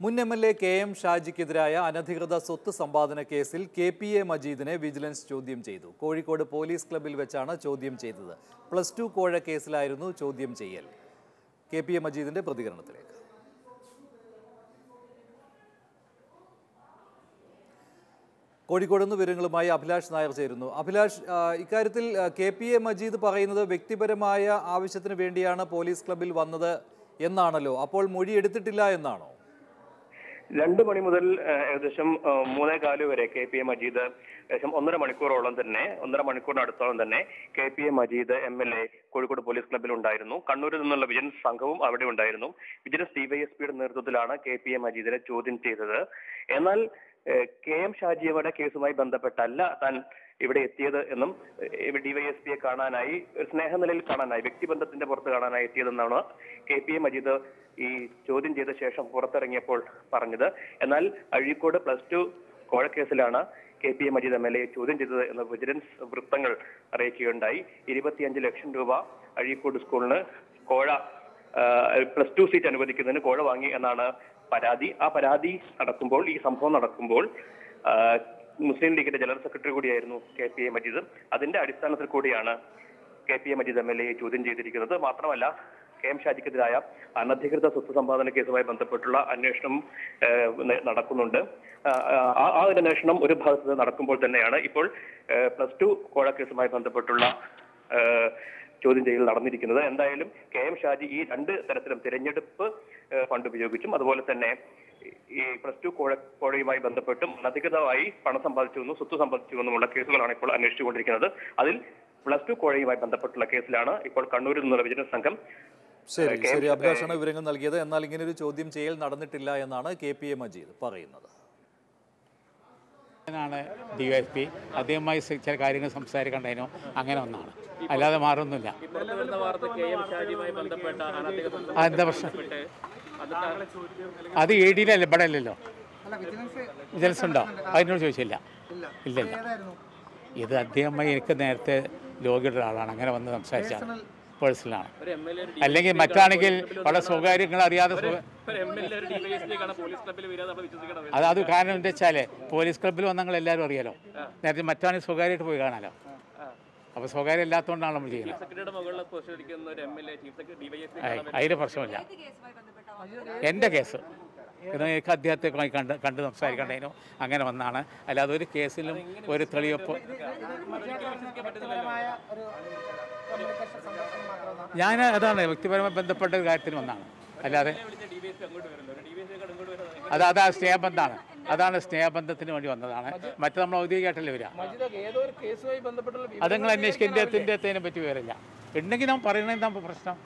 മുൻ M L A K M ഷാജിക്കെതിരായ അനധികൃത സ്വത്ത് സമ്പാദന കേസിൽ കെ പി എ മജീദിനെ വിജിലൻസ് ചോദ്യം ചെയ്തു കോഴിക്കോട് പോലീസ് ക്ലബ്ബിൽ വെച്ചാണ് ചോദ്യം ചെയ്തത് പ്ലസ് ടു കോഴ കേസിലായിരുന്നു ചോദ്യം ചെയ്യൽ കെ പി എ മജീദിന്റെ പ്രതികരണത്തിലേക്ക് കോഴിക്കോട് നിന്ന് വിവരങ്ങളുമായി അഭിലാഷ് നായർ ചേരുന്നു അഭിലാഷ് ആ, ഇക്കാര്യത്തിൽ ആ, കെ പി എ മജീദ് പറയുന്നത് വ്യക്തിപരമായ ആവശ്യത്തിന് വേണ്ടിയാണ് പോലീസ് ക്ലബ്ബിൽ വന്നത് എന്നാണല്ലോ അപ്പോൾ മൊഴി എടുത്തിട്ടില്ല എന്നാണോ രണ്ടു മണി മുതൽ ഏഹ്, ഏകദേശം ഏഹ്, മൂന്നേ കാല് വരെ കെ പി എ മജീദ് ഏകദേശം ഒന്നര മണിക്കൂറോളം തന്നെ ഒന്നര മണിക്കൂറിനടുത്തോളം തന്നെ K P A Majeed M L A Kozhikode police ക്ലബ്ബിൽ ഉണ്ടായിരുന്നു കണ്ണൂരിൽ നിന്നുള്ള വിജിലൻസ് സംഘവും അവിടെ ഉണ്ടായിരുന്നു വിജിലൻസ് ഡിവൈഎസ്പിയുടെ നേതൃത്വത്തിലാണ് കെ പി എ മജീദിനെ ചോദ്യം ചെയ്തത് എന്നാൽ ഏഹ്, കെ എം ഷാജിയയുടെ കേസുമായി ബന്ധപ്പെട്ടല്ല താൻ ഇവിടെ എത്തിയത് എന്നും ഏഹ്, ഡിവൈഎസ്പിയെ കാണാനായി ഒരു സ്നേഹനിലയിൽ കാണാനായി വ്യക്തിബന്ധത്തിന്റെ പുറത്ത് കാണാനായി എത്തിയതെന്നാണ് കെ പി എ മജീദ് ഈ ചോദ്യം ചെയ്ത ശേഷം പുറത്തിറങ്ങിയപ്പോൾ പറഞ്ഞത് എന്നാൽ അഴീക്കോട് പ്ലസ് ടു കോഴക്കേസിലാണ് K P A Majeed M L A ചോദ്യം ചെയ്തത് എന്ന് വിജിലൻസ് വൃത്തങ്ങൾ അറിയിക്കുകയുണ്ടായി ഇരുപത്തിയഞ്ച് ലക്ഷം രൂപ അഴീക്കോട് സ്കൂളിന് കോഴ പ്ലസ് ടു സീറ്റ് അനുവദിക്കുന്നതിന് കോഴ വാങ്ങി എന്നാണ് പരാതി ആ പരാതി നടക്കുമ്പോൾ ഈ സംഭവം നടക്കുമ്പോൾ ആ, മുസ്ലിം ലീഗിന്റെ ജനറൽ സെക്രട്ടറി കൂടിയായിരുന്നു കെ പി എ മജീദ് അതിന്റെ അടിസ്ഥാനത്തിൽ കൂടിയാണ് K P A Majeed M L A ചോദ്യം ചെയ്തിരിക്കുന്നത് മാത്രമല്ല കെ എം ഷാജിക്കെതിരായ അനധികൃത സ്വത്ത് സമ്പാദന കേസുമായി ബന്ധപ്പെട്ടുള്ള അന്വേഷണം ഏഹ്, ന- നടക്കുന്നുണ്ട് ആ, ആ ആ ഒരു അന്വേഷണം ഒരു ഭാഗത്ത് നിന്ന് നടക്കുമ്പോൾ തന്നെയാണ് ഇപ്പോൾ ഏഹ്, പ്ലസ് ടു കോഴ കേസുമായി ബന്ധപ്പെട്ടുള്ള ഏഹ്, ചോദ്യം ചെയ്യൽ നടന്നിരിക്കുന്നത് എന്തായാലും കെ എം ഷാജി ഈ രണ്ട് തരത്തിലും തിരഞ്ഞെടുപ്പ് ഏഹ്, ഫണ്ട് ഉപയോഗിച്ചും അതുപോലെ തന്നെ ഈ പ്ലസ് ടു കോഴ കോഴയുമായി ബന്ധപ്പെട്ടും അനധികൃതമായി പണം സമ്പാദിച്ചുവെന്നും സ്വത്ത് സമ്പാദിച്ചുവെന്നുമുള്ള കേസുകളാണ് ഇപ്പോൾ അന്വേഷിച്ചുകൊണ്ടിരിക്കുന്നത് അതിൽ പ്ലസ് ടു കോഴയുമായി ബന്ധപ്പെട്ടുള്ള കേസിലാണ് ഇപ്പോൾ കണ്ണൂരിൽ നിന്നുള്ള വിജിലൻസ് സംഘം ശരി കെ എം ശരി അഭിലാഷാണ് വിവരങ്ങൾ നൽകിയത് എന്നാൽ ഇങ്ങനെ ഒരു ചോദ്യം ചെയ്യൽ നടന്നിട്ടില്ല എന്നാണ് കെ പി എ മജീദ് പറയുന്നത് ാണ് ഡി എസ് പി അദ്ദേഹവുമായി സ- ചില കാര്യങ്ങൾ സംസാരിക്കണ്ടായിരുന്നു അങ്ങനെ ഒന്നാണ് അല്ലാതെ മാറൊന്നുമില്ല പുറത്തു വരുന്ന വാർത്ത കെ എം ഷാജിയുമായി ബന്ധപ്പെട്ട അനധികൃത ആ, എന്താ പ്രശ്നം അത് അത് എ ഡിയിലല്ല ഇവിടെ അല്ലല്ലോ വിജിലൻസ് ഉണ്ടോ അതിനോട് ചോദിച്ചില്ല ഇല്ല ഇല്ല ഇത് അദ്ദേഹമായി എനിക്ക് നേരത്തെ രോഗിയുടെ ഒരാളാണ് അങ്ങനെ വന്ന് സംസാരിച്ചാണ് പേഴ്സണലാണ് ഒരു എം എൽ എ അല്ലെങ്കിൽ മറ്റാണെങ്കിൽ വളരെ സ്വകാര്യങ്ങൾ അറിയാതെ സ്വ- ഒരു എം എൽ എ ഒരു ഡിവൈഎസ്പിക്കാണ് പോലീസ് ക്ലബ്ബിൽ വരിക നമ്മൾ വിശ്വസിക്കണം അത് അത് കാരണം എന്താ വെച്ചാൽ പോലീസ് ക്ലബ്ബിൽ വന്ന നിങ്ങൾ എല്ലാവരും അറിയാലോ നേരത്തെ മറ്റാണെങ്കിൽ സ്വകാര്യമായിട്ട് പോയി കാണാലോ അപ്പോൾ സ്വകാര്യം ഇല്ലാത്തതുകൊണ്ടാണ് നമ്മൾ ചെയ്യുന്നത് സെക്രട്ടറിയുടെ മുകളിൽ പോസ്റ്റ് ഇരിക്കുന്ന ഒരു M L A chief secretary DYSP അതിന് പ്രശ്നമില്ല എൻ്റെ കേസ് ഇത് എനിക്ക് അദ്ദേഹത്തെ കണ്ട് കണ്ട് സംസാരിക്കണ്ടേനു അങ്ങനെ വന്നാണ് അല്ലാതെ ഒരു കേസിലും ഒരു തെളിവപ്പ് ഞാൻ അതാണ് വ്യക്തിപരമായി ബന്ധപ്പെട്ട ഒരു കാര്യത്തിന് വന്നാണ് അല്ലാതെ ഡിവൈഎസ്പി അങ്ങോട്ട് വരുന്നത് ഡിവൈഎസ്പി ഇങ്ങോട്ട് വരുന്നത് അത് അതാ സ്നേഹബന്ധമാണ് അതാണ് സ്നേഹബന്ധത്തിന് വേണ്ടി വന്നതാണ് മറ്റു നമ്മൾ ഔദ്യോഗികമായിട്ടല്ലേ വരിക ഏതോ ഒരു കേസുമായി ബന്ധപ്പെട്ടുള്ള അത് നിങ്ങൾ അന്വേഷിക്കുക എൻ്റെ അതിനെ പറ്റി വിവരമില്ല ഉണ്ടെങ്കിൽ നാം പറയണത് എന്താ പ്രശ്നം